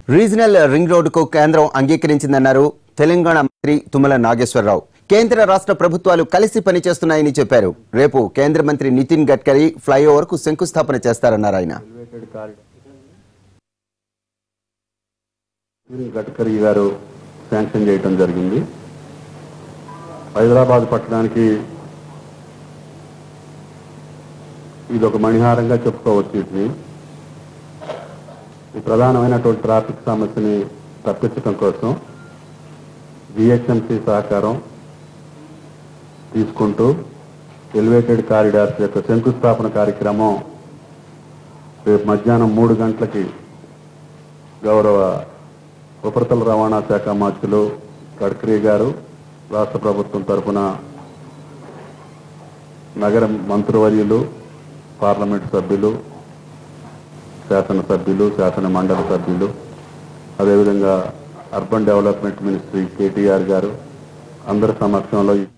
regional ring రోడ్డుకు కేంద్రం అంగీకరించిందన్నారు తెలంగాణ మంత్రి తుమ్మల నాగేశ్వరరావు కేంద్ర రాష్ట్ర ప్రభుత్వాలు కలిసి పనిచేస్తున్నాయని చెప్పారు రేపు కేంద్ర మంత్రి నితిన్ గడ్కరీ ఫ్లైఓవర్ కు శంకుస్థాపన చేస్తారన్నారు ఆయన ఎలివేటెడ్ కారిడార్ నితిన్ గడ్కరీ గారు శాంక్షన్ చేయటం జరిగింది హైదరాబాద్ పట్టణానికి ఇది ఒక మణిహారంగా చెప్పుకోవచ్చు వీటిని ఈ ప్రధానమైనటువంటి ట్రాఫిక్ సమస్యని తప్పించడం కోసం జిహెచ్ఎంసీ సహకారం తీసుకుంటూ ఎలివేటెడ్ కారిడార్స్ యొక్క శంకుస్థాపన కార్యక్రమం రేపు మధ్యాహ్నం మూడు గంటలకి గౌరవ ఉపరితల రవాణా శాఖ మంత్రులు గడ్కరీ గారు రాష్ట్ర ప్రభుత్వం తరఫున నగర మంత్రివర్యులు పార్లమెంట్ సభ్యులు శాసనసభ్యులు శాసన మండలి సభ్యులు అదేవిధంగా అర్బన్ డెవలప్మెంట్ మినిస్ట్రీ కేటీఆర్ గారు అందరి సమక్షంలో ఈ